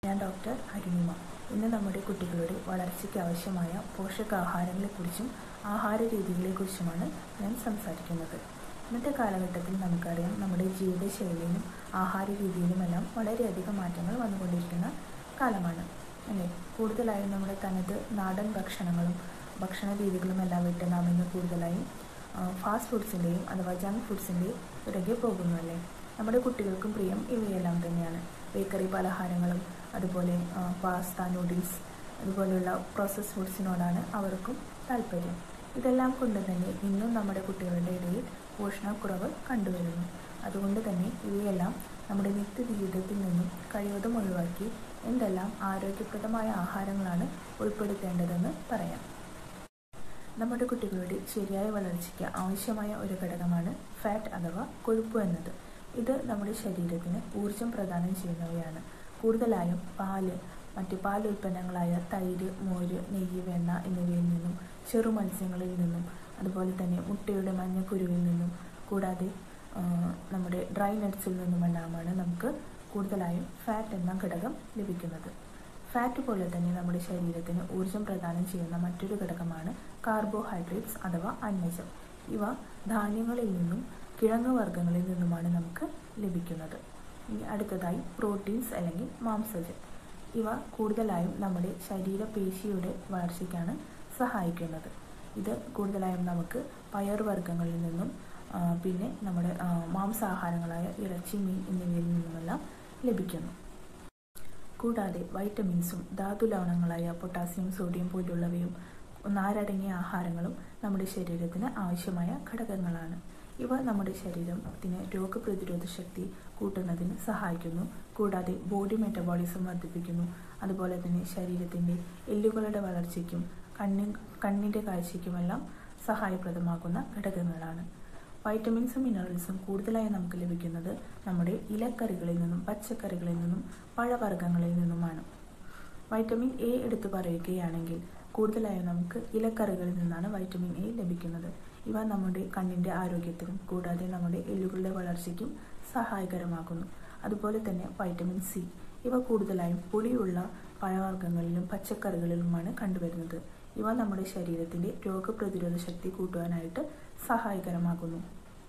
ഞാൻ ഡോക്ടർ അരുണിമ ഇന്ന് നമ്മുടെ കുട്ടികളുടെ വളർച്ചയ്ക്ക് ആവശ്യമായ പോഷകാഹാരങ്ങളെക്കുറിച്ചും ആഹാര രീതികളെക്കുറിച്ചുമാണ് ഞാൻ സംസാരിക്കുന്നത് ഇന്നത്തെ കാലഘട്ടത്തിൽ നമുക്കറിയാം നമ്മുടെ ജീവിതശൈലിയിലും ആഹാര രീതിയിലുമെല്ലാം വളരെയധികം മാറ്റങ്ങൾ വന്നുകൊണ്ടിരിക്കുന്ന കാലമാണ് അല്ലേ കൂടുതലായും നമ്മുടെ തനത് നാടൻ ഭക്ഷണങ്ങളും ഭക്ഷണ രീതികളും എല്ലാം വിട്ട് നാം ഇന്ന് കൂടുതലായും ഫാസ്റ്റ് ഫുഡ്സിൻ്റെയും അഥവാ ജങ്ക് ഫുഡ്സിൻ്റെയും പിറകെ പോകുന്നു അല്ലേ നമ്മുടെ കുട്ടികൾക്കും പ്രിയം ഇവയെല്ലാം തന്നെയാണ് ബേക്കറി പലഹാരങ്ങളും അതുപോലെ പാസ്ത നൂഡിൽസ് അതുപോലെയുള്ള പ്രോസസ് ഫുഡ്സിനോടാണ് അവർക്കും താല്പര്യം ഇതെല്ലാം കൊണ്ട് തന്നെ ഇന്നും നമ്മുടെ കുട്ടികളുടെ ഇടയിൽ പോഷണക്കുറവ് കണ്ടുവരുന്നു അതുകൊണ്ട് തന്നെ ഇവയെല്ലാം നമ്മുടെ നിത്യജീവിതത്തിൽ നിന്നും കഴിവതും ഒഴിവാക്കി എന്തെല്ലാം ആരോഗ്യപ്രദമായ ആഹാരങ്ങളാണ് ഉൾപ്പെടുത്തേണ്ടതെന്ന് പറയാം നമ്മുടെ കുട്ടികളുടെ ശരിയായ വളർച്ചയ്ക്ക് ആവശ്യമായ ഒരു ഘടകമാണ് ഫാറ്റ് അഥവാ കൊഴുപ്പ് എന്നത് ഇത് നമ്മുടെ ശരീരത്തിന് ഊർജം പ്രദാനം ചെയ്യുന്നവയാണ് കൂടുതലായും പാല് മറ്റ് പാൽ ഉൽപ്പന്നങ്ങളായ തൈര് മോര് നെയ്യ് വെണ്ണ എന്നിവയിൽ നിന്നും ചെറു മത്സ്യങ്ങളിൽ നിന്നും അതുപോലെ തന്നെ മുട്ടയുടെ മഞ്ഞക്കുരുവിൽ നിന്നും കൂടാതെ നമ്മുടെ ഡ്രൈ നട്ട്സിൽ നിന്നുമെല്ലാമാണ് നമുക്ക് കൂടുതലായും ഫാറ്റ് എന്ന ഘടകം ലഭിക്കുന്നത് ഫാറ്റ് പോലെ തന്നെ നമ്മുടെ ശരീരത്തിന് ഊർജം പ്രദാനം ചെയ്യുന്ന മറ്റൊരു ഘടകമാണ് കാർബോഹൈഡ്രേറ്റ്സ് അഥവാ അന്നജം ഇവ ധാന്യങ്ങളിൽ നിന്നും കിഴങ്ങ് വർഗ്ഗങ്ങളിൽ നിന്നുമാണ് നമുക്ക് ലഭിക്കുന്നത് ഇനി അടുത്തതായി പ്രോട്ടീൻസ് അല്ലെങ്കിൽ മാംസജം ഇവ കൂടുതലായും നമ്മുടെ ശരീരപേശിയുടെ വളർച്ചയ്ക്കാണ് സഹായിക്കുന്നത് ഇത് കൂടുതലായും നമുക്ക് പയർവർഗ്ഗങ്ങളിൽ നിന്നും പിന്നെ നമ്മുടെ മാംസാഹാരങ്ങളായ ഇറച്ചി മീൻ എന്നിവയിൽ നിന്നുമെല്ലാം ലഭിക്കുന്നു കൂടാതെ വൈറ്റമിൻസും ധാതുലവണങ്ങളായ പൊട്ടാസ്യം സോഡിയം പോലുള്ളവയും നാരടങ്ങിയ ആഹാരങ്ങളും നമ്മുടെ ശരീരത്തിന് ആവശ്യമായ ഘടകങ്ങളാണ് ഇവ നമ്മുടെ ശരീരത്തിന് രോഗപ്രതിരോധ ശക്തി കൂട്ടുന്നതിന് സഹായിക്കുന്നു കൂടാതെ ബോഡി മെറ്റബോളിസം വർദ്ധിപ്പിക്കുന്നു അതുപോലെ തന്നെ ശരീരത്തിൻ്റെ എല്ലുകളുടെ വളർച്ചയ്ക്കും കണ്ണി കണ്ണിൻ്റെ കാഴ്ചയ്ക്കുമെല്ലാം സഹായപ്രദമാകുന്ന ഘടകങ്ങളാണ് വൈറ്റമിൻസും മിനറൽസും കൂടുതലായി നമുക്ക് ലഭിക്കുന്നത് നമ്മുടെ ഇലക്കറികളിൽ നിന്നും പച്ചക്കറികളിൽ നിന്നും പഴവർഗ്ഗങ്ങളിൽ നിന്നുമാണ് വൈറ്റമിൻ എ എടുത്തു പറയുകയാണെങ്കിൽ കൂടുതലായും നമുക്ക് ഇലക്കറികളിൽ നിന്നാണ് വൈറ്റമിൻ എ ലഭിക്കുന്നത് ഇവ നമ്മുടെ കണ്ണിൻ്റെ ആരോഗ്യത്തിനും കൂടാതെ നമ്മുടെ എല്ലുകളുടെ വളർച്ചയ്ക്കും സഹായകരമാകുന്നു അതുപോലെ തന്നെ വൈറ്റമിൻ സി ഇവ കൂടുതലായും പുളിയുള്ള പഴവർഗ്ഗങ്ങളിലും പച്ചക്കറികളിലുമാണ് കണ്ടുവരുന്നത് ഇവ നമ്മുടെ ശരീരത്തിൻ്റെ രോഗപ്രതിരോധ ശക്തി കൂട്ടുവാനായിട്ട് സഹായകരമാകുന്നു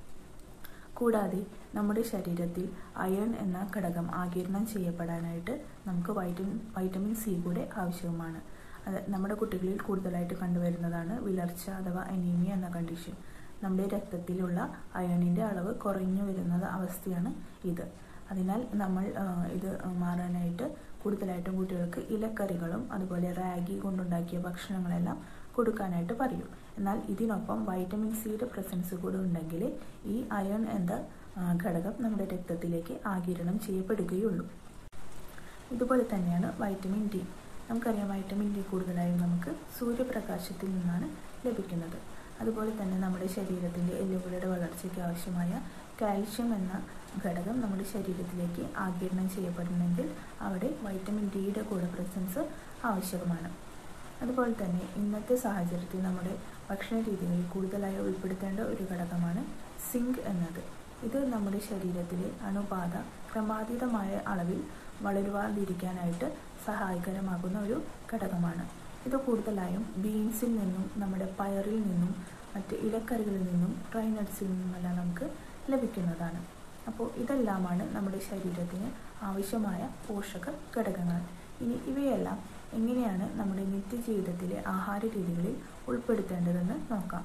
കൂടാതെ നമ്മുടെ ശരീരത്തിൽ അയൺ എന്ന ഘടകം ആകിരണം ചെയ്യപ്പെടാനായിട്ട് നമുക്ക് വൈറ്റമിൻ വൈറ്റമിൻ സി കൂടെ ആവശ്യവുമാണ് അത് നമ്മുടെ കുട്ടികളിൽ കൂടുതലായിട്ട് കണ്ടുവരുന്നതാണ് വിളർച്ച അഥവാ അനീമിയ എന്ന കണ്ടീഷൻ നമ്മുടെ രക്തത്തിലുള്ള അയണിൻ്റെ അളവ് കുറഞ്ഞു വരുന്ന അവസ്ഥയാണ് ഇത് അതിനാൽ നമ്മൾ ഇത് മാറാനായിട്ട് കൂടുതലായിട്ടും കുട്ടികൾക്ക് ഇലക്കറികളും അതുപോലെ റാഗി കൊണ്ടുണ്ടാക്കിയ ഭക്ഷണങ്ങളെല്ലാം കൊടുക്കാനായിട്ട് പറയും എന്നാൽ ഇതിനൊപ്പം വൈറ്റമിൻ സിയുടെ പ്രസൻസ് കൂടെ ഉണ്ടെങ്കിൽ ഈ അയൺ എന്ന ഘടകം നമ്മുടെ രക്തത്തിലേക്ക് ആകിരണം ചെയ്യപ്പെടുകയുള്ളൂ ഇതുപോലെ തന്നെയാണ് വൈറ്റമിൻ ഡി നമുക്കറിയാം വൈറ്റമിൻ ഡി കൂടുതലായും നമുക്ക് സൂര്യപ്രകാശത്തിൽ നിന്നാണ് ലഭിക്കുന്നത് അതുപോലെ തന്നെ നമ്മുടെ ശരീരത്തിൻ്റെ എല്ലുകളുടെ വളർച്ചയ്ക്ക് ആവശ്യമായ കാൽഷ്യം എന്ന ഘടകം നമ്മുടെ ശരീരത്തിലേക്ക് ആകിരണം ചെയ്യപ്പെടണമെങ്കിൽ അവിടെ വൈറ്റമിൻ ഡിയുടെ കൂടെ പ്രസൻസ് ആവശ്യമാണ് അതുപോലെ തന്നെ ഇന്നത്തെ സാഹചര്യത്തിൽ നമ്മുടെ ഭക്ഷണ രീതികളിൽ കൂടുതലായി ഉൾപ്പെടുത്തേണ്ട ഒരു ഘടകമാണ് സിങ്ക് എന്നത് ഇത് നമ്മുടെ ശരീരത്തിലെ അണുബാധ ക്രമാതീതമായ അളവിൽ വളരുവാതിരിക്കാനായിട്ട് സഹായകരമാകുന്ന ഒരു ഘടകമാണ് ഇത് കൂടുതലായും ബീൻസിൽ നിന്നും നമ്മുടെ പയറിൽ നിന്നും മറ്റ് ഇലക്കറികളിൽ നിന്നും ഡ്രൈ നട്ട്സിൽ നിന്നുമെല്ലാം നമുക്ക് ലഭിക്കുന്നതാണ് അപ്പോൾ ഇതെല്ലാമാണ് നമ്മുടെ ശരീരത്തിന് ആവശ്യമായ പോഷക ഘടകങ്ങൾ ഇനി ഇവയെല്ലാം എങ്ങനെയാണ് നമ്മുടെ നിത്യജീവിതത്തിലെ ആഹാര രീതികളിൽ ഉൾപ്പെടുത്തേണ്ടതെന്ന് നോക്കാം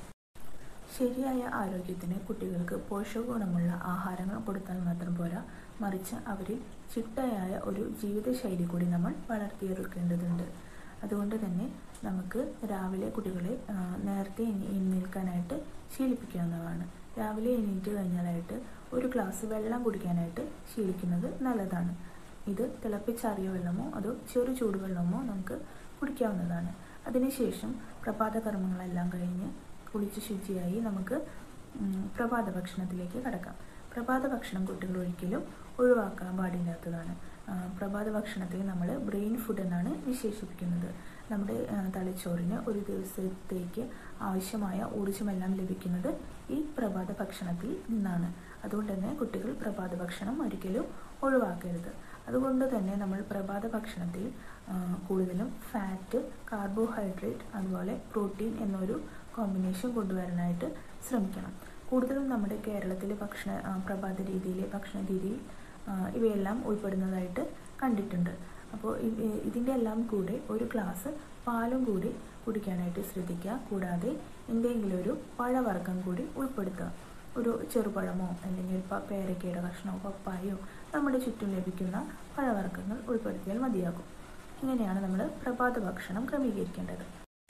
ശരിയായ ആരോഗ്യത്തിന് കുട്ടികൾക്ക് പോഷകഗുണമുള്ള ആഹാരങ്ങൾ കൊടുത്താൽ മാത്രം പോരാ മറിച്ച് അവരിൽ ചിട്ടയായ ഒരു ജീവിതശൈലി കൂടി നമ്മൾ വളർത്തിയെടുക്കേണ്ടതുണ്ട് അതുകൊണ്ട് തന്നെ നമുക്ക് രാവിലെ കുട്ടികളെ നേരത്തെ എഴുന്നേൽക്കാനായിട്ട് ശീലിപ്പിക്കാവുന്നതാണ് രാവിലെ എണീറ്റ് കഴിഞ്ഞാലായിട്ട് ഒരു ഗ്ലാസ് വെള്ളം കുടിക്കാനായിട്ട് ശീലിക്കുന്നത് നല്ലതാണ് ഇത് തിളപ്പിച്ചാറിയ വെള്ളമോ അതോ ചെറു ചൂടുവെള്ളമോ നമുക്ക് കുടിക്കാവുന്നതാണ് അതിനുശേഷം പ്രഭാത കർമ്മങ്ങളെല്ലാം കഴിഞ്ഞ് കുളിച്ച് ശുചിയായി നമുക്ക് പ്രഭാത ഭക്ഷണത്തിലേക്ക് കടക്കാം പ്രഭാത ഭക്ഷണം കുട്ടികൾ ഒരിക്കലും ഒഴിവാക്കാൻ പാടില്ലാത്തതാണ് പ്രഭാത ഭക്ഷണത്തെ നമ്മൾ ബ്രെയിൻ ഫുഡ് എന്നാണ് വിശേഷിപ്പിക്കുന്നത് നമ്മുടെ തലച്ചോറിന് ഒരു ദിവസത്തേക്ക് ആവശ്യമായ ഊർജ്ജമെല്ലാം ലഭിക്കുന്നത് ഈ പ്രഭാത ഭക്ഷണത്തിൽ നിന്നാണ് അതുകൊണ്ട് തന്നെ കുട്ടികൾ പ്രഭാത ഭക്ഷണം ഒരിക്കലും ഒഴിവാക്കരുത് അതുകൊണ്ട് തന്നെ നമ്മൾ പ്രഭാത ഭക്ഷണത്തിൽ ആ, കൂടുതലും ഫാറ്റ് കാർബോഹൈഡ്രേറ്റ് അതുപോലെ പ്രോട്ടീൻ എന്നൊരു കോമ്പിനേഷൻ കൊണ്ടുവരാനായിട്ട് ശ്രമിക്കണം കൂടുതലും നമ്മുടെ കേരളത്തിലെ ഭക്ഷണ ആ, പ്രഭാത രീതിയിലെ ഭക്ഷണ രീതിയിൽ ആ, ഇവയെല്ലാം ഉൾപ്പെടുന്നതായിട്ട് കണ്ടിട്ടുണ്ട് അപ്പോൾ ഇ- ഇതിൻ്റെ എല്ലാം കൂടെ ഒരു ഗ്ലാസ് പാലും കൂടി കുടിക്കാനായിട്ട് ശ്രദ്ധിക്കുക കൂടാതെ എന്തെങ്കിലും ഒരു പഴവർഗ്ഗം കൂടി ഉൾപ്പെടുത്തുക ഒരു ചെറുപഴമോ അല്ലെങ്കിൽ പ- പേരക്കയുടെ കഷ്ണമോ പപ്പായയോ നമ്മുടെ ചുറ്റും ലഭിക്കുന്ന പഴവർഗ്ഗങ്ങൾ ഉൾപ്പെടുത്തിയാൽ മതിയാകും ഇങ്ങനെയാണ് നമ്മൾ പ്രഭാത ഭക്ഷണം ക്രമീകരിക്കേണ്ടത്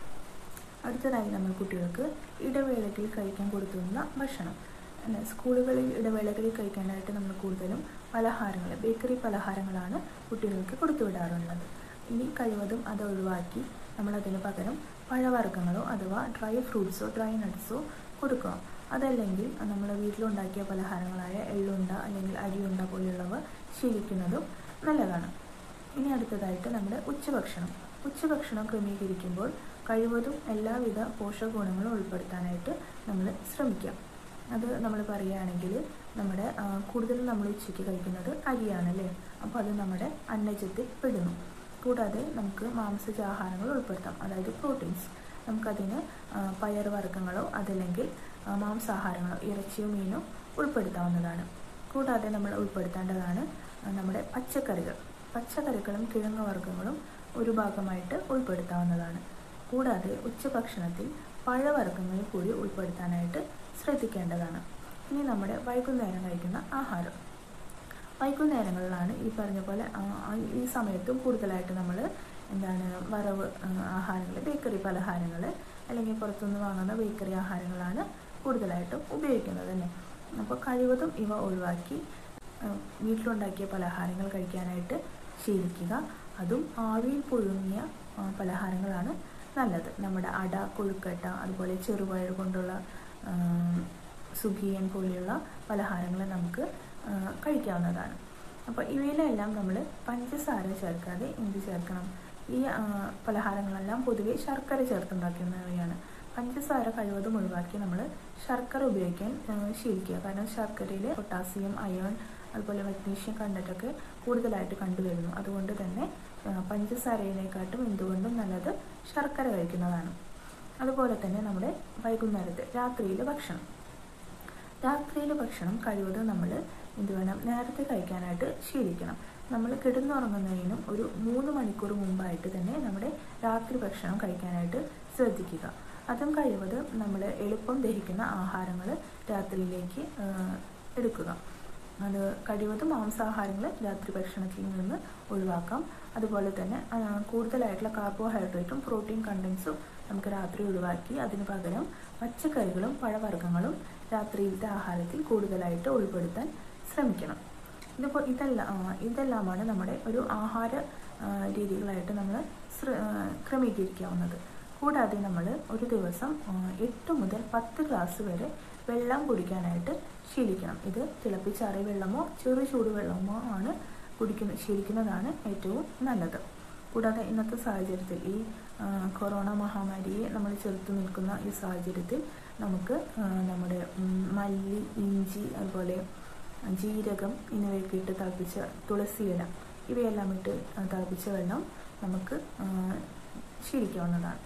അടുത്തതായി നമ്മൾ കുട്ടികൾക്ക് ഇടവേളകളിൽ കഴിക്കാൻ കൊടുക്കുന്ന ഭക്ഷണം അല്ല, സ്കൂളുകളിൽ ഇടവേളകളിൽ കഴിക്കാനായിട്ട് നമ്മൾ കൂടുതലും പലഹാരങ്ങൾ ബേക്കറി പലഹാരങ്ങളാണ് കുട്ടികൾക്ക് കൊടുത്തുവിടാറുള്ളത് ഇനി കഴിവതും അത് ഒഴിവാക്കി നമ്മൾ അതിന് പകരം പഴവർഗ്ഗങ്ങളോ അഥവാ ഡ്രൈ ഫ്രൂട്ട്സോ ഡ്രൈ നട്ട്സോ കൊടുക്കുക അതല്ലെങ്കിൽ നമ്മൾ വീട്ടിലുണ്ടാക്കിയ പലഹാരങ്ങളായ എള്ളുണ്ട അല്ലെങ്കിൽ അരിയുണ്ട പോലെയുള്ളവ ശീലിക്കുന്നതും നല്ലതാണ് ഇനി അടുത്തതായിട്ട് നമ്മുടെ ഉച്ചഭക്ഷണം ഉച്ചഭക്ഷണം ക്രമീകരിക്കുമ്പോൾ കഴിവതും എല്ലാവിധ പോഷക ഗുണങ്ങളും ഉൾപ്പെടുത്താനായിട്ട് നമ്മൾ ശ്രമിക്കാം അത് നമ്മൾ പറയുകയാണെങ്കിൽ നമ്മുടെ ആ, കൂടുതലും നമ്മൾ ഉച്ചയ്ക്ക് കഴിക്കുന്നത് അരിയാണല്ലേ അപ്പോൾ അത് നമ്മുടെ അന്നജത്തിൽ പെടുന്നു കൂടാതെ നമുക്ക് മാംസജാഹാരങ്ങൾ ഉൾപ്പെടുത്താം അതായത് പ്രോട്ടീൻസ് നമുക്കതിന് ആ, പയറുവർഗ്ഗങ്ങളോ അതല്ലെങ്കിൽ ആ, മാംസാഹാരങ്ങളോ ഇറച്ചിയോ മീനോ ഉൾപ്പെടുത്താവുന്നതാണ് കൂടാതെ നമ്മൾ ഉൾപ്പെടുത്തേണ്ടതാണ് ആ, നമ്മുടെ പച്ചക്കറികൾ പച്ചക്കറികളും കിഴങ്ങ് വർഗ്ഗങ്ങളും ഒരു ഭാഗമായിട്ട് ഉൾപ്പെടുത്താവുന്നതാണ് കൂടാതെ ഉച്ചഭക്ഷണത്തിൽ പഴവർഗ്ഗങ്ങൾ കൂടി ഉൾപ്പെടുത്താനായിട്ട് ശ്രദ്ധിക്കേണ്ടതാണ് ഇനി നമ്മുടെ വൈകുന്നേരം കഴിക്കുന്ന ആഹാരം വൈകുന്നേരങ്ങളിലാണ് ഈ പറഞ്ഞ പോലെ ആ, ആ, ഈ സമയത്തും കൂടുതലായിട്ട് നമ്മൾ എന്താണ് വറവ് ആഹാരങ്ങൾ ബേക്കറി പലഹാരങ്ങൾ അല്ലെങ്കിൽ പുറത്തുനിന്ന് വാങ്ങുന്ന ബേക്കറി ആഹാരങ്ങളാണ് കൂടുതലായിട്ടും ഉപയോഗിക്കുന്നത് തന്നെ അപ്പോൾ കഴിവതും ഇവ ഒഴിവാക്കി ആ, വീട്ടിലുണ്ടാക്കിയ പലഹാരങ്ങൾ കഴിക്കാനായിട്ട് ശീലിക്കുക അതും ആവിയിൽ പുഴുങ്ങിയ ആ, പലഹാരങ്ങളാണ് നല്ലത് നമ്മുടെ അട കൊഴുക്കട്ട അതുപോലെ ചെറുപയർ കൊണ്ടുള്ള ആ, സുഖിയൻ പോലെയുള്ള പലഹാരങ്ങൾ നമുക്ക് ആ, കഴിക്കാവുന്നതാണ് അപ്പോൾ ഇവയിലെല്ലാം നമ്മൾ പഞ്ചസാര ചേർക്കാതെ എന്ത് ചേർക്കണം ഈ ആ, പലഹാരങ്ങളെല്ലാം പൊതുവെ ശർക്കര ചേർത്തുണ്ടാക്കുന്നവയാണ് പഞ്ചസാര കഴിവതും ഒഴിവാക്കി നമ്മൾ ശർക്കര ഉപയോഗിക്കാൻ ആ, ശീലിക്കുക കാരണം ശർക്കരയിൽ പൊട്ടാസ്യം അയോൺ അതുപോലെ മഗ്നീഷ്യം കണ്ടന്റൊക്കെ കൂടുതലായിട്ട് കണ്ടുവരുന്നു അതുകൊണ്ട് തന്നെ ആ, പഞ്ചസാരയിനെക്കാട്ടും എന്തുകൊണ്ടും നല്ലത് ശർക്കര കഴിക്കുന്നതാണ് അതുപോലെ തന്നെ നമ്മുടെ വൈകുന്നേരത്തെ രാത്രിയിലെ ഭക്ഷണം രാത്രിയിലെ ഭക്ഷണം കഴിവതും നമ്മൾ എന്ത് വേണം നേരത്തെ കഴിക്കാനായിട്ട് ശീലിക്കണം നമ്മൾ കിടന്നുറങ്ങുന്നതിനും ഒരു മൂന്ന് മണിക്കൂർ മുമ്പായിട്ട് തന്നെ നമ്മുടെ രാത്രി ഭക്ഷണം കഴിക്കാനായിട്ട് ശ്രദ്ധിക്കുക അതും കഴിവതും നമ്മൾ എളുപ്പം ദഹിക്കുന്ന ആഹാരങ്ങൾ രാത്രിയിലേക്ക് ആ, എടുക്കുക അത് കഴിവതും മാംസാഹാരങ്ങൾ രാത്രി ഭക്ഷണത്തിൽ നിന്ന് ഒഴിവാക്കാം അതുപോലെ തന്നെ ആ, കൂടുതലായിട്ടുള്ള കാർബോഹൈഡ്രേറ്റും പ്രോട്ടീൻ കണ്ടൻസും നമുക്ക് രാത്രി ഒഴിവാക്കി അതിന് പകരം പച്ചക്കറികളും പഴവർഗ്ഗങ്ങളും രാത്രിയിലത്തെ ആഹാരത്തിൽ കൂടുതലായിട്ട് ഉൾപ്പെടുത്താൻ ശ്രമിക്കണം ഇതിപ്പോൾ ഇതെല്ലാം ആ, ഇതെല്ലാമാണ് നമ്മുടെ ഒരു ആഹാര ആ, രീതികളായിട്ട് നമ്മൾ ശ്ര- ആ, ക്രമീകരിക്കാവുന്നത് കൂടാതെ നമ്മൾ ഒരു ദിവസം ആ, എട്ട് മുതൽ പത്ത് ഗ്ലാസ് വരെ വെള്ളം കുടിക്കാനായിട്ട് ശീലിക്കണം ഇത് തിളപ്പിച്ചാറിയ വെള്ളമോ ചെറു ചൂടുവെള്ളമോ ആണ് കുടിക്കുന്ന ശീലിക്കുന്നതാണ് ഏറ്റവും നല്ലത് കൂടാതെ ഇന്നത്തെ സാഹചര്യത്തിൽ ഈ ആ, കൊറോണ മഹാമാരിയെ നമ്മൾ ചെറുത്തു നിൽക്കുന്ന ഈ സാഹചര്യത്തിൽ നമുക്ക് ആ, നമ്മുടെ ഉം, മല്ലി ഇഞ്ചി അതുപോലെ ജീരകം എന്നിവയൊക്കെ ഇട്ട് തിളപ്പിച്ച തുളസി ഇല ഇവയെല്ലാം ഇട്ട് ആ, തിളപ്പിച്ച വെള്ളം നമുക്ക് ആ, ശീലിക്കാവുന്നതാണ്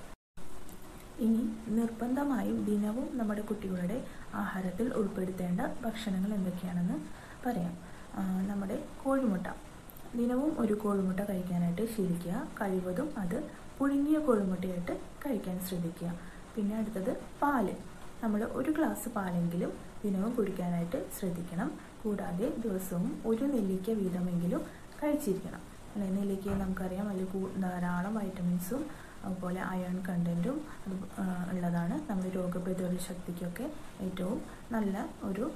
ഇനി നിർബന്ധമായും ദിനവും നമ്മുടെ കുട്ടികളുടെ ആഹാരത്തിൽ ഉൾപ്പെടുത്തേണ്ട ഭക്ഷണങ്ങൾ എന്തൊക്കെയാണെന്ന് പറയാം ആ, നമ്മുടെ കോഴിമുട്ട ദിനവും ഒരു കോഴിമുട്ട കഴിക്കാനായിട്ട് ശീലിക്കുക കഴിവതും അത് പുഴുങ്ങിയ കോഴിമുട്ടയായിട്ട് കഴിക്കാൻ ശ്രദ്ധിക്കുക പിന്നെ അടുത്തത് പാല് നമ്മൾ ഒരു ഗ്ലാസ് പാലെങ്കിലും ദിനവും കുടിക്കാനായിട്ട് ശ്രദ്ധിക്കണം കൂടാതെ ദിവസവും ഒരു നെല്ലിക്ക വീതമെങ്കിലും കഴിച്ചിരിക്കണം അല്ലെ നെല്ലിക്ക നമുക്കറിയാം അതിൽ കൂ- ധാരാളം വൈറ്റമിൻസും അതുപോലെ അയൺ കണ്ടൻറ്റും ഉള്ളതാണ് നമ്മുടെ രോഗപ്രതിരോധ ശക്തിക്കൊക്കെ ഏറ്റവും നല്ല ഒരു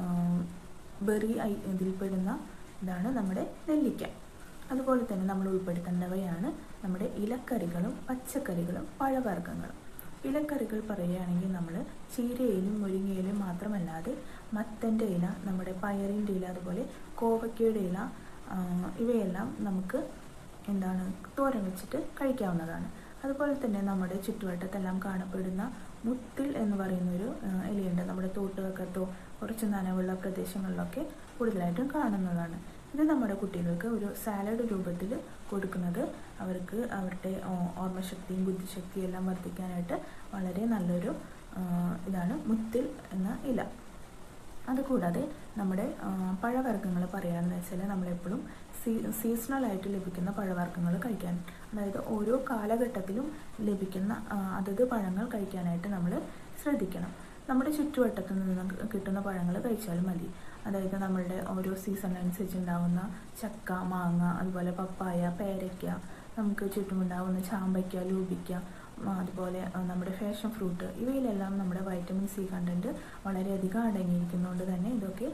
ബെറി ഐ ഇതിൽപ്പെടുന്ന ഇതാണ് നമ്മുടെ നെല്ലിക്ക അതുപോലെ തന്നെ നമ്മൾ ഉൾപ്പെടുത്തേണ്ടവയാണ് നമ്മുടെ ഇലക്കറികളും പച്ചക്കറികളും പഴവർഗ്ഗങ്ങളും ഇലക്കറികൾ പറയുകയാണെങ്കിൽ നമ്മൾ ചീരയിലും മുരിങ്ങയിലും മാത്രമല്ലാതെ മത്തൻ്റെ ഇല നമ്മുടെ പയറിൻ്റെ ഇല അതുപോലെ കോവയ്ക്കയുടെ ഇല ആ, ഇവയെല്ലാം നമുക്ക് എന്താണ് തോരൻ വെച്ചിട്ട് കഴിക്കാവുന്നതാണ് അതുപോലെ തന്നെ നമ്മുടെ ചുറ്റുവട്ടത്തെല്ലാം കാണപ്പെടുന്ന മുത്തിൽ എന്ന് പറയുന്നൊരു ആ, ഇലയുണ്ട് നമ്മുടെ തോട്ടുവക്കത്തോ കുറച്ച് നനവുള്ള പ്രദേശങ്ങളിലൊക്കെ കൂടുതലായിട്ടും കാണുന്നതാണ് ഇത് നമ്മുടെ കുട്ടികൾക്ക് ഒരു സാലഡ് രൂപത്തിൽ കൊടുക്കുന്നത് അവർക്ക് അവരുടെ ഓർമ്മശക്തിയും ബുദ്ധിശക്തിയും എല്ലാം വർദ്ധിക്കാനായിട്ട് വളരെ നല്ലൊരു ഇതാണ് മുത്തിൽ എന്ന ഇല അതുകൂടാതെ നമ്മുടെ പഴവർഗ്ഗങ്ങൾ പറയുകയാണെന്ന് വെച്ചാൽ നമ്മളെപ്പോഴും സീ സീസണലായിട്ട് ലഭിക്കുന്ന പഴവർഗ്ഗങ്ങൾ കഴിക്കാൻ അതായത് ഓരോ കാലഘട്ടത്തിലും ലഭിക്കുന്ന അതത് പഴങ്ങൾ കഴിക്കാനായിട്ട് നമ്മൾ ശ്രദ്ധിക്കണം നമ്മുടെ ചുറ്റുവട്ടത്തു നിന്ന് കിട്ടുന്ന പഴങ്ങൾ കഴിച്ചാലും മതി അതായത് നമ്മളുടെ ഓരോ സീസണിനനുസരിച്ച് ഉണ്ടാകുന്ന ചക്ക മാങ്ങ അതുപോലെ പപ്പായ പേരയ്ക്ക നമുക്ക് ചുറ്റുമുണ്ടാകുന്ന ചാമ്പയ്ക്ക ലൂബിക്ക അതുപോലെ നമ്മുടെ ഫാഷൻ ഫ്രൂട്ട് ഇവയിലെല്ലാം നമ്മുടെ വൈറ്റമിൻ സി കണ്ടൻറ്റ് വളരെയധികം അടങ്ങിയിരിക്കുന്നതുകൊണ്ട് തന്നെ ഇതൊക്കെ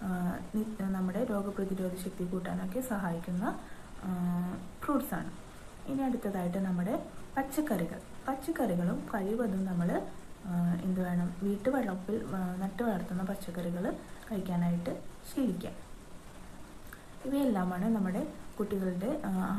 നമ്മുടെ രോഗപ്രതിരോധ ശക്തി കൂട്ടാനൊക്കെ സഹായിക്കുന്ന ഫ്രൂട്ട്സാണ് ഇനി അടുത്തതായിട്ട് നമ്മുടെ പച്ചക്കറികൾ പച്ചക്കറികളും കഴിവതും നമ്മൾ എന്ത് വേണം വീട്ടുവളപ്പിൽ നട്ടു വളർത്തുന്ന പച്ചക്കറികൾ കഴിക്കാനായിട്ട് ശീലിക്കാം ഇവയെല്ലാമാണ് നമ്മുടെ കുട്ടികളുടെ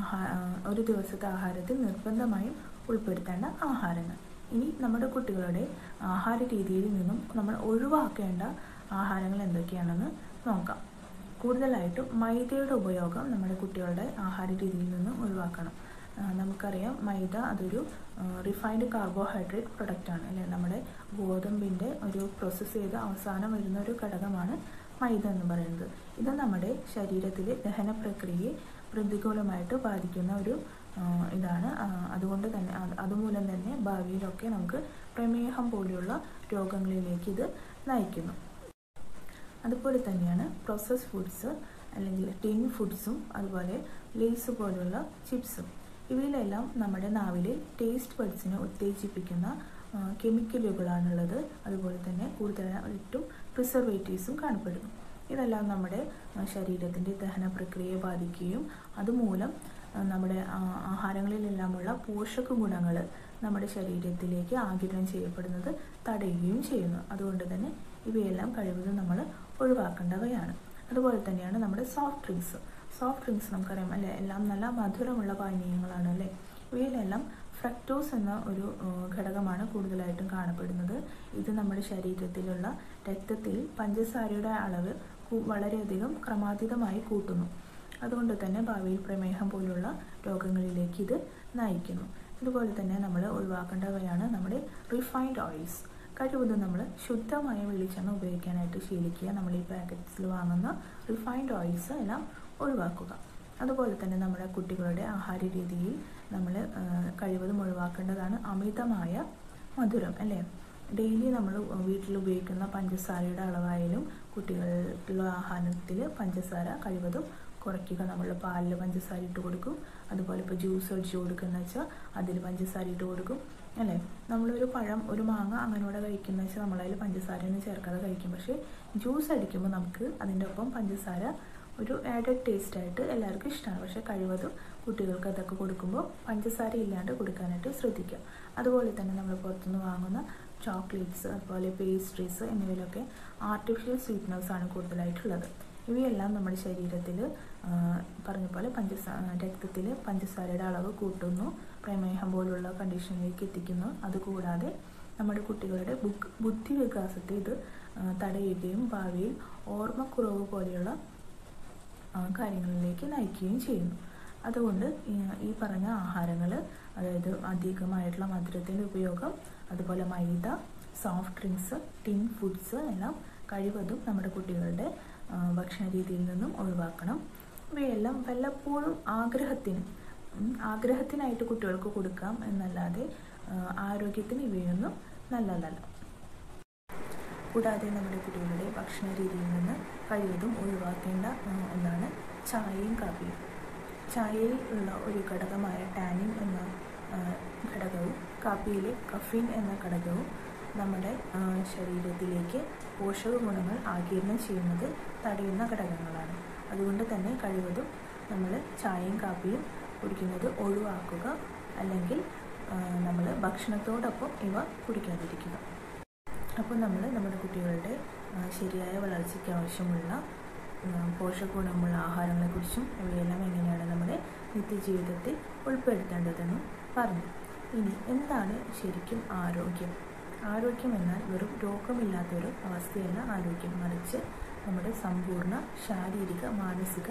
ഒരു ദിവസത്തെ ആഹാരത്തിൽ നിർബന്ധമായും ഉൾപ്പെടുത്തേണ്ട ആഹാരങ്ങൾ ഇനി നമ്മുടെ കുട്ടികളുടെ ആഹാര രീതിയിൽ നിന്നും നമ്മൾ ഒഴിവാക്കേണ്ട ആഹാരങ്ങൾ എന്തൊക്കെയാണെന്ന് നോക്കാം കൂടുതലായിട്ടും മൈദയുടെ ഉപയോഗം നമ്മുടെ കുട്ടികളുടെ ആഹാര രീതിയിൽ നിന്നും ഒഴിവാക്കണം നമുക്കറിയാം മൈദ അതൊരു റിഫൈൻഡ് കാർബോഹൈഡ്രേറ്റ് പ്രൊഡക്റ്റാണ് അല്ലേ നമ്മുടെ ഗോതമ്പിൻ്റെ ഒരു പ്രോസസ്സ് ചെയ്ത് അവസാനം വരുന്ന ഒരു ഘടകമാണ് മൈദ എന്ന് പറയുന്നത് ഇത് നമ്മുടെ ശരീരത്തിലെ ദഹന പ്രക്രിയയെ പ്രതികൂലമായിട്ട് ബാധിക്കുന്ന ഒരു ഇതാണ് അതുകൊണ്ട് തന്നെ അതുമൂലം തന്നെ ഭാവിയിലൊക്കെ നമുക്ക് പ്രമേഹം പോലെയുള്ള രോഗങ്ങളിലേക്ക് ഇത് നയിക്കുന്നു അതുപോലെ തന്നെയാണ് പ്രോസസ് ഫുഡ്സ് അല്ലെങ്കിൽ ടിൻ ഫുഡ്സും അതുപോലെ ലേസ് പോലുള്ള ചിപ്സും ഇവയിലെല്ലാം നമ്മുടെ നാവിലെ ടേസ്റ്റ് ബഡ്സിനെ ഉത്തേജിപ്പിക്കുന്ന കെമിക്കലുകളാണുള്ളത് അതുപോലെ തന്നെ കൂടുതലായിട്ടും പ്രിസർവേറ്റീവ്സും കാണപ്പെടുന്നു ഇതെല്ലാം നമ്മുടെ ശരീരത്തിൻ്റെ ദഹന പ്രക്രിയയെ ബാധിക്കുകയും അതുമൂലം നമ്മുടെ ആഹാരങ്ങളിലെല്ലാമുള്ള പോഷക ഗുണങ്ങൾ നമ്മുടെ ശരീരത്തിലേക്ക് ആഗിരണം ചെയ്യപ്പെടുന്നത് തടയുകയും ചെയ്യുന്നു അതുകൊണ്ട് തന്നെ ഇവയെല്ലാം കഴിവതും നമ്മൾ ഒഴിവാക്കേണ്ടവയാണ് അതുപോലെ തന്നെയാണ് നമ്മുടെ സോഫ്റ്റ് ഡ്രിങ്ക്സ് സോഫ്റ്റ് ഡ്രിങ്ക്സ് നമുക്കറിയാം അല്ലേ എല്ലാം നല്ല മധുരമുള്ള പാനീയങ്ങളാണ് അല്ലേ ഇവയിലെല്ലാം ഫ്രക്ടോസ് എന്ന ഒരു ഘടകമാണ് കൂടുതലായിട്ടും കാണപ്പെടുന്നത് ഇത് നമ്മുടെ ശരീരത്തിലുള്ള രക്തത്തിൽ പഞ്ചസാരയുടെ അളവ് വളരെയധികം ക്രമാതീതമായി കൂട്ടുന്നു അതുകൊണ്ട് തന്നെ ഭാവിയിൽ പ്രമേഹം പോലുള്ള രോഗങ്ങളിലേക്ക് ഇത് നയിക്കുന്നു അതുപോലെ തന്നെ നമ്മൾ ഒഴിവാക്കേണ്ടവയാണ് നമ്മുടെ റിഫൈൻഡ് ഓയിൽസ് കഴിവതും നമ്മൾ ശുദ്ധമായ വെളിച്ചെണ്ണ ഉപയോഗിക്കാനായിട്ട് ശീലിക്കുക നമ്മൾ ഈ പാക്കറ്റ്സിൽ വാങ്ങുന്ന റിഫൈൻഡ് ഓയിൽസ് എല്ലാം ഒഴിവാക്കുക അതുപോലെ തന്നെ നമ്മുടെ കുട്ടികളുടെ ആഹാര രീതിയിൽ നമ്മൾ കഴിവതും ഒഴിവാക്കേണ്ടതാണ് അമിതമായ മധുരം അല്ലേ ഡെയിലി നമ്മൾ വീട്ടിൽ ഉപയോഗിക്കുന്ന പഞ്ചസാരയുടെ അളവായാലും കുട്ടികളുടെ ആഹാരത്തിൽ പഞ്ചസാര കഴിവതും കുറയ്ക്കുക നമ്മൾ പാലിൽ പഞ്ചസാര ഇട്ട് കൊടുക്കും അതുപോലെ ഇപ്പോൾ ജ്യൂസ് ഒഴിച്ച് കൊടുക്കുന്ന വെച്ചാൽ അതിൽ പഞ്ചസാര ഇട്ട് കൊടുക്കും അല്ലേ നമ്മളൊരു പഴം ഒരു മാങ്ങ അങ്ങനെയോടെ കഴിക്കുന്ന വെച്ചാൽ നമ്മളതിൽ പഞ്ചസാരയൊന്നും ചേർക്കാതെ കഴിക്കും പക്ഷേ ജ്യൂസ് അടിക്കുമ്പോൾ നമുക്ക് അതിൻ്റെ ഒപ്പം പഞ്ചസാര ഒരു ആഡഡ് ടേസ്റ്റ് ആയിട്ട് എല്ലാവർക്കും ഇഷ്ടമാണ് പക്ഷേ കഴിവതും കുട്ടികൾക്ക് അതൊക്കെ കൊടുക്കുമ്പോൾ പഞ്ചസാര ഇല്ലാണ്ട് കൊടുക്കാനായിട്ട് ശ്രദ്ധിക്കുക അതുപോലെ തന്നെ നമ്മൾ പുറത്തുനിന്ന് വാങ്ങുന്ന ചോക്ലേറ്റ്സ് അതുപോലെ പേസ്ട്രീസ് എന്നിവയിലൊക്കെ ആർട്ടിഫിഷ്യൽ സ്വീറ്റ്നേഴ്സാണ് കൂടുതലായിട്ടുള്ളത് ഇവയെല്ലാം നമ്മുടെ ശരീരത്തിൽ പറഞ്ഞ പോലെ പഞ്ചസാര രക്തത്തിൽ പഞ്ചസാരയുടെ അളവ് കൂട്ടുന്നു പ്രമേഹം പോലുള്ള കണ്ടീഷനിലേക്ക് എത്തിക്കുന്നു അതുകൂടാതെ നമ്മുടെ കുട്ടികളുടെ ബുക്ക് ബുദ്ധി വികാസത്തെ ഇത് തടയുകയും ഭാവിയിൽ ഓർമ്മക്കുറവ് പോലെയുള്ള കാര്യങ്ങളിലേക്ക് നയിക്കുകയും ചെയ്യുന്നു അതുകൊണ്ട് ഈ പറഞ്ഞ ആഹാരങ്ങൾ അതായത് അധികമായിട്ടുള്ള മധുരത്തിൻ്റെ ഉപയോഗം അതുപോലെ maida soft drinks tin foods എല്ലാം കഴിവതും നമ്മുടെ കുട്ടികളുടെ ഭക്ഷണ രീതിയിൽ നിന്നും ഒഴിവാക്കണം ഇവയെല്ലാം വല്ലപ്പോഴും ആഗ്രഹത്തിന് ആഗ്രഹത്തിനായിട്ട് കുട്ടികൾക്ക് കൊടുക്കാം എന്നല്ലാതെ ആരോഗ്യത്തിന് ഇവയൊന്നും നല്ലതല്ല കൂടാതെ നമ്മുടെ കുട്ടികളുടെ ഭക്ഷണ രീതിയിൽ നിന്ന് കഴിവതും ഒഴിവാക്കേണ്ട ഒന്നാണ് ചായയും കാപ്പിയും ചായയിൽ ഉള്ള ഒരു ഘടകമായ ടാനിൻ എന്ന ഘടകവും കാപ്പിയിലെ കഫീൻ എന്ന ഘടകവും നമ്മുടെ ശരീരത്തിലേക്ക് പോഷക ഗുണങ്ങൾ ആകിരണം ചെയ്യുന്നത് തടയുന്ന ഘടകങ്ങളാണ് അതുകൊണ്ട് തന്നെ കഴിവതും നമ്മൾ ചായയും കാപ്പിയും കുടിക്കുന്നത് ഒഴിവാക്കുക അല്ലെങ്കിൽ നമ്മൾ ഭക്ഷണത്തോടൊപ്പം ഇവ കുടിക്കാതിരിക്കുക അപ്പോൾ നമ്മൾ നമ്മുടെ കുട്ടികളുടെ ശരിയായ വളർച്ചയ്ക്ക് ആവശ്യമുള്ള പോഷകഗുണമുള്ള ആഹാരങ്ങളെക്കുറിച്ചും ഇവയെല്ലാം എങ്ങനെയാണ് നമ്മുടെ നിത്യജീവിതത്തിൽ ഉൾപ്പെടുത്തേണ്ടതെന്നും പറഞ്ഞു ഇനി എന്താണ് ശരിക്കും ആരോഗ്യം ആരോഗ്യം എന്നാൽ വെറും രോഗമില്ലാത്ത ഒരു അവസ്ഥയല്ല ആരോഗ്യം മറിച്ച് നമ്മുടെ സമ്പൂർണ്ണ ശാരീരിക മാനസിക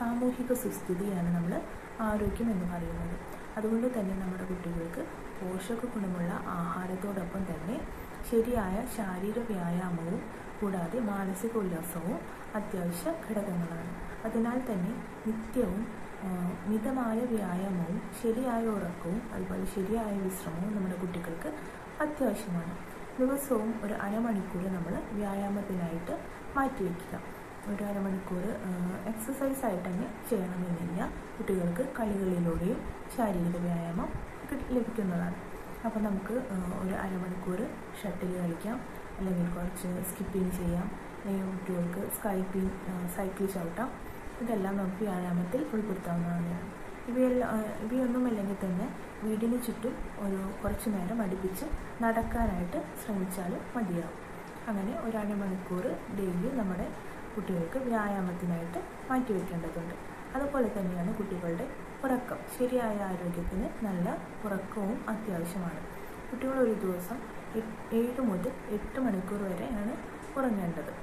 സാമൂഹിക സുസ്ഥിതിയാണ് നമ്മൾ ആരോഗ്യം എന്ന് പറയുന്നത് അതുകൊണ്ട് തന്നെ നമ്മുടെ കുട്ടികൾക്ക് പോഷക ഗുണമുള്ള ആഹാരത്തോടൊപ്പം തന്നെ ശരിയായ ശാരീരിക വ്യായാമവും കൂടാതെ മാനസിക ഉല്ലാസവും അത്യാവശ്യ ഘടകങ്ങളാണ് അതിനാൽ തന്നെ നിത്യവും ആ, മിതമായ വ്യായാമവും ശരിയായ ഉറക്കവും അതുപോലെ ശരിയായ വിശ്രമവും നമ്മുടെ കുട്ടികൾക്ക് അത്യാവശ്യമാണ് ദിവസവും ഒരു അരമണിക്കൂർ നമ്മൾ വ്യായാമത്തിനായിട്ട് മാറ്റിവെക്കുക ഒരു അരമണിക്കൂർ എക്സസൈസ് ആയിട്ട് തന്നെ ചെയ്യണമെന്നില്ല കുട്ടികൾക്ക് കളികളിലൂടെയും ശാരീരിക വ്യായാമം കിട്ട് ലഭിക്കുന്നതാണ് അപ്പോൾ നമുക്ക് ആ, ഒരു അരമണിക്കൂർ ഷട്ടിൽ കളിക്കാം അല്ലെങ്കിൽ കുറച്ച് സ്കിപ്പിംഗ് ചെയ്യാം അല്ലെങ്കിൽ കുട്ടികൾക്ക് സ്കൈപ്പിംഗ് സൈക്കിൾ ചവിട്ടാം ഇതെല്ലാം നമുക്ക് വ്യായാമത്തിൽ ഉൾപ്പെടുത്താവുന്നതാണ് ഇവയെല്ലാം ആ, ഇവയൊന്നും അല്ലെങ്കിൽ തന്നെ വീടിന് ചുറ്റും ഒരു കുറച്ച് നേരം അടുപ്പിച്ച് നടക്കാനായിട്ട് ശ്രമിച്ചാലും മതിയാവും അങ്ങനെ ഒരു അരമണിക്കൂർ ഡെയിലി നമ്മുടെ കുട്ടികൾക്ക് വ്യായാമത്തിനായിട്ട് മാറ്റിവെക്കേണ്ടതുണ്ട് അതുപോലെ തന്നെയാണ് കുട്ടികളുടെ ഉറക്കം ശരിയായ ആരോഗ്യത്തിന് നല്ല ഉറക്കവും അത്യാവശ്യമാണ് കുട്ടികൾ ഒരു ദിവസം എ- ഏഴ് മുതൽ എട്ട് മണിക്കൂർ വരെയാണ് ഉറങ്ങേണ്ടത്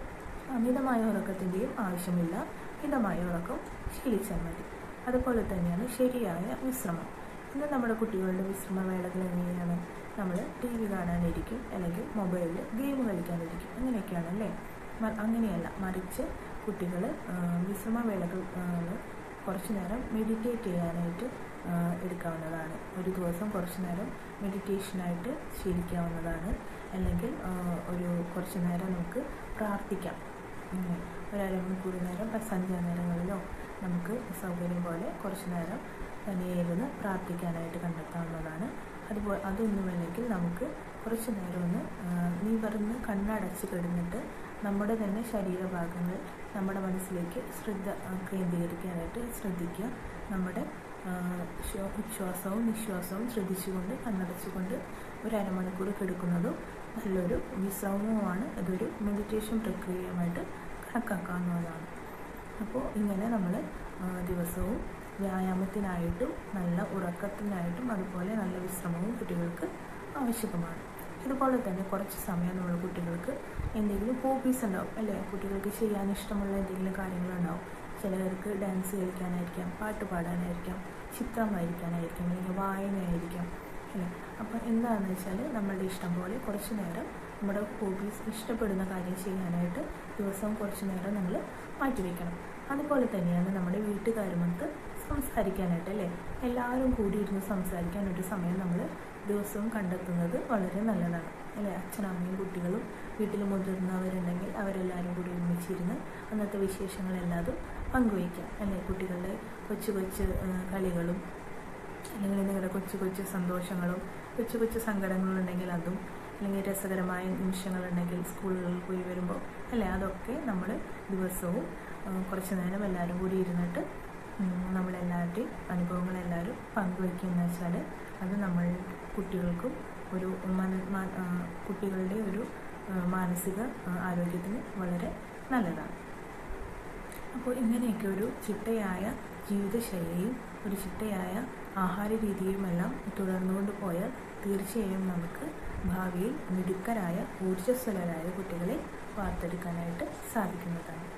അമിതമായ ഉറക്കത്തിൻ്റെയും ആവശ്യമില്ല മിതമായ ഉറക്കം ശീലിച്ചാൽ മതി അതുപോലെ തന്നെയാണ് ശരിയായ വിശ്രമം ഇന്ന് നമ്മുടെ കുട്ടികളുടെ വിശ്രമവേളകൾ എങ്ങനെയാണ് നമ്മൾ ടി വി കാണാനിരിക്കും അല്ലെങ്കിൽ മൊബൈലിൽ ഗെയിം കളിക്കാനിരിക്കും അങ്ങനെയൊക്കെയാണ് അല്ലേ മ- അങ്ങനെയല്ല മറിച്ച് കുട്ടികൾ വിശ്രമവേളകൾ ആ, കുറച്ച് നേരം മെഡിറ്റേറ്റ് ചെയ്യാനായിട്ട് ആ, എടുക്കാവുന്നതാണ് ഒരു ദിവസം കുറച്ച് നേരം മെഡിറ്റേഷനായിട്ട് ശീലിക്കാവുന്നതാണ് അല്ലെങ്കിൽ ആ, ഒരു കുറച്ച് നേരം നമുക്ക് പ്രാർത്ഥിക്കാം ഉം. ഒരു അരമണിക്കൂർ നേരം സന്ധ്യാ നേരങ്ങളിലോ നമുക്ക് സൗകര്യം പോലെ കുറച്ച് നേരം തനിയെ ഇരുന്ന് പ്രാർത്ഥിക്കാനായിട്ട് കണ്ടെത്താവുന്നതാണ് അതുപോലെ അതൊന്നുമല്ലെങ്കിൽ നമുക്ക് കുറച്ച് നേരം ഒന്ന് ആ, നിവർന്ന് കണ്ണടച്ച് കിടന്നിട്ട് നമ്മുടെ തന്നെ ശരീരഭാഗങ്ങൾ നമ്മുടെ മനസ്സിലേക്ക് ശ്രദ്ധ ആ, കേന്ദ്രീകരിക്കാനായിട്ട് ശ്രദ്ധിക്കുക നമ്മുടെ ആ, ശ്വ- ഉച്ഛ്വാസവും നിശ്വാസവും ശ്രദ്ധിച്ചുകൊണ്ട് കണ്ണടച്ചുകൊണ്ട് ഒരു അരമണിക്കൂർ കിടക്കുന്നതും നല്ലൊരു വിശ്രമവുമാണ് ഇതൊരു മെഡിറ്റേഷൻ പ്രക്രിയയുമായിട്ട് കണക്കാക്കാവുന്നതാണ് അപ്പോൾ ഇങ്ങനെ നമ്മൾ ദിവസവും വ്യായാമത്തിനായിട്ടും നല്ല ഉറക്കത്തിനായിട്ടും അതുപോലെ നല്ല വിശ്രമവും കുട്ടികൾക്ക് ആവശ്യകമാണ് ഇതുപോലെ തന്നെ കുറച്ച് സമയം നമ്മൾ കുട്ടികൾക്ക് എന്തെങ്കിലും ഹോബീസ് ഉണ്ടാവും അല്ലേ കുട്ടികൾക്ക് ചെയ്യാൻ ഇഷ്ടമുള്ള എന്തെങ്കിലും കാര്യങ്ങളുണ്ടാവും ചിലർക്ക് ഡാൻസ് കളിക്കാനായിരിക്കാം പാട്ട് പാടാനായിരിക്കാം ചിത്രം വരയ്ക്കാനായിരിക്കാം അല്ലെങ്കിൽ വായനയായിരിക്കാം അല്ലേ അപ്പോൾ എന്താണെന്ന് വെച്ചാൽ നമ്മളുടെ ഇഷ്ടം പോലെ കുറച്ച് നേരം നമ്മുടെ ഹോബീസ് ഇഷ്ടപ്പെടുന്ന കാര്യം ചെയ്യാനായിട്ട് ദിവസവും കുറച്ച് നേരം നമ്മൾ മാറ്റിവെക്കണം അതുപോലെ തന്നെയാണ് നമ്മുടെ വീട്ടുകാരുമൊത്ത് സംസാരിക്കാനായിട്ട് അല്ലേ എല്ലാവരും കൂടി ഇരുന്ന് സംസാരിക്കാൻ ഒരു സമയം നമ്മൾ ദിവസവും കണ്ടെത്തുന്നത് വളരെ നല്ലതാണ് അല്ലേ അച്ഛനമ്മയും കുട്ടികളും വീട്ടിൽ മുതിർന്നവരുണ്ടെങ്കിൽ അവരെല്ലാവരും കൂടി ഒരുമിച്ചിരുന്ന് അന്നത്തെ വിശേഷങ്ങളെല്ലാതും പങ്കുവയ്ക്കാം അല്ലേ കുട്ടികളുടെ കൊച്ചു കൊച്ചു ആ, കളികളും അല്ലെങ്കിൽ നിങ്ങളുടെ കൊച്ചു കൊച്ചു സന്തോഷങ്ങളും കൊച്ചു കൊച്ചു സങ്കടങ്ങളുണ്ടെങ്കിൽ അതും അല്ലെങ്കിൽ രസകരമായ നിമിഷങ്ങളുണ്ടെങ്കിൽ സ്കൂളുകളിൽ പോയി വരുമ്പോൾ അല്ലേ അതൊക്കെ നമ്മൾ ദിവസവും ആ, കുറച്ച് നേരം എല്ലാവരും കൂടി ഇരുന്നിട്ട് ഉം, നമ്മളെല്ലാവരുടെയും അനുഭവങ്ങളെല്ലാവരും പങ്കുവയ്ക്കുക വെച്ചാൽ അത് നമ്മൾ കുട്ടികൾക്കും ഒരു മന മാ- ആ, കുട്ടികളുടെ ഒരു ആ, മാനസിക ആ, ആരോഗ്യത്തിന് വളരെ നല്ലതാണ് അപ്പോൾ ഇങ്ങനെയൊക്കെ ഒരു ചിട്ടയായ ജീവിതശൈലിയും ഒരു ചിട്ടയായ ആഹാര രീതിയുമെല്ലാം തുടർന്നുകൊണ്ട് പോയാൽ തീർച്ചയായും നമുക്ക് ഭാവിയിൽ മിടുക്കരായ ഊർജ്ജസ്വലരായ കുട്ടികളെ വാർത്തെടുക്കാനായിട്ട് സാധിക്കുന്നതാണ്